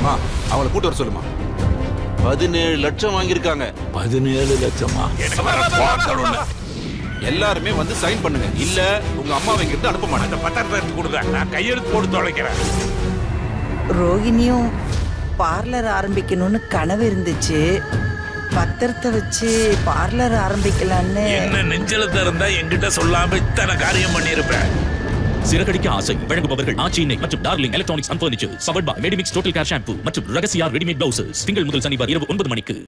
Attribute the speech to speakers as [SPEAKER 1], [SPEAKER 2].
[SPEAKER 1] மா அவளை கூட்டு வர சொல்லுமா பதினேழு லட்சம் வாங்கியிருக்காங்க
[SPEAKER 2] பதினேழு லட்சமா
[SPEAKER 3] எனக்கு வர பார்க்கணும்னு
[SPEAKER 1] எல்லாருமே வந்து சைன் பண்ணுங்க இல்ல உங்க அம்மாவை இங்க இருந்து அனுப்ப மாட்டேன்
[SPEAKER 3] அந்த பத்திரத்தை எடுத்து கொடுங்க நான் கையெழுத்து போட்டு தொலைக்கிறேன்
[SPEAKER 4] ரோகிணியும் பார்லர் ஆரம்பிக்கணும்னு கனவு இருந்துச்சு பத்திரத்தை வச்சு பார்லர் ஆரம்பிக்கலான்னு
[SPEAKER 3] என்ன நெஞ்சலத்தை இருந்தா என்கிட்ட சொல்லாம இத்தனை காரியம் பண்ணியிருப்பேன்
[SPEAKER 5] சிறகடிக்க ஆசை வழங்குபவர்கள் ஆச்சி எண்ணெய் மற்றும் டார்லிங் எலக்ட்ரானிக்ஸ் அண்ட் ஃபர்னிச்சர் சவர்பா மெடிமிக்ஸ் டோட்டல் கேர் ஷாம்பு மற்றும் ரகசியா ரெடிமேட் பிளவுசஸ் திங்கள் முதல் சனிவார் இரவு ஒன்பது மணிக்கு